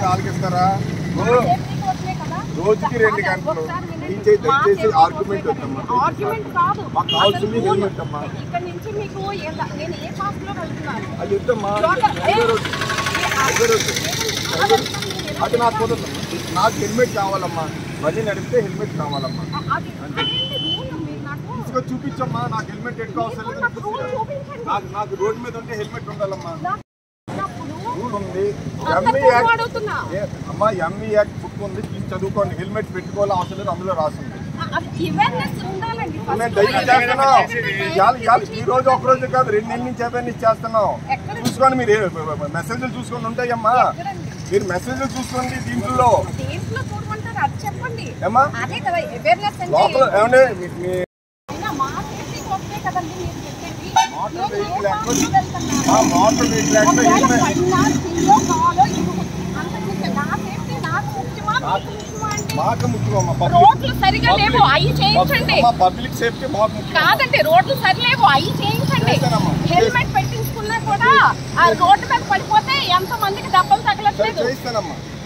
Certificate ఆలకిస్తారా మన రో- safety కోసమే కదా. రోజుకి రెండు కాదు, గంటలు ఒకసారి వినండి. దయచేసి మా దయచేసి సేఫ్టీ ఆర్గ్యుమెంట్ కోసమే. వద్దమ్మా ఆర్గ్యుమెంట్ కాదు మాకు కావాల్సింది అసలు హెల్మెట్ అమ్మా ఇక్కడ నుంచి మీకు ఏ- నేను ఏ పాస్ లో వెళ్తున్నాను అది వద్దమ్మా లోక- ఏ- హైవే రోడ్ హైవే రోడ్ ఆ వెళ్తున్నాను, నేను ఎలా అది నాకు కుదరదు నాకు హెల్మెట్ కావాలమ్మా బండి నడిపితే హెల్మెట్ కావాలమ్మా ఆ- అది అదేంటి రూల్ మీరు నాకు తీసుకొని చూపించమ్మా నాకు హెల్మెట్ ఎట్టుకో అవసరం మీకు లేదు నాకు రూల్ చూపించండి నాకు నాకు రోడ్డు మీద ఉంటే హెల్మెట్ ఉండాలమ్మా నాకు ఉన్నప్పుడు రూల్ ఉంది అంత ఎంఈ రూల్ యాక్ట్ అడుగుతున్నా ఏ, అమ్మా ఎంఈ యాక్ట్ బుక్ ఉంది తీసి చదువుకోండి హెల్మెట్ పెట్టుకోవాలి అవసరం లేదు అందులో రాసింది అవేర్నెస్ ఉండాలండి first. మేము డైలీ చేస్తున్నాం ఇవాళ ఇవాళ ఈ రోజు ఒక రోజు కాదు రెండు నెలల నుంచి అవేర్నెస్ చేస్తున్నాం ఎక్కడ చూసుకోండి మీరు మెసేజ్లు చూసుకొని ఉంటాయమ్మా ఎక్కడండి? మీరు మెసేజ్లు చూసుకోండి దీంట్లో దేంట్లో చూడమంటారు అది చెప్పండి ఏమ్మా అదే కదా అవేర్నెస్ అంటే లోపల ఏమంటే మీ- మీ అయినా మా సేఫ్టీ కోసమే కదండి మీరు చెప్పేది మోటార్ నేను ఏ వెహికల్ యాక్ట్ పాస్లో వెళ్తున్నాను? మా మోటార్ వెహికల్ యాక్ట్ ఒకవేళ హెల్మెట్ పడినా, కిందో, కాలో, ఇరుగు. అంతకు మించి నా సేఫ్టీ నాకు ముఖ్యమా మీకు ముఖ్యమా అండి మాకు ముఖ్యం అమ్మా పబ్లిక్ రోడ్లు సరిగా లేవు అవి చేయించండి అమ్మా పబ్లిక్ సేఫ్టీ మాకు ముఖ్యం కాదండి రోడ్లు సరిలేవు అవి చేయించండి చేస్తానమ్మా. హెల్మెట్ పెట్టించుకున్నా కూడా ఆ రోడ్డు మీద పడిపోతే ఎంత మందికి దెబ్బలు తగలట్లేదు చేయిస్తానమ్మా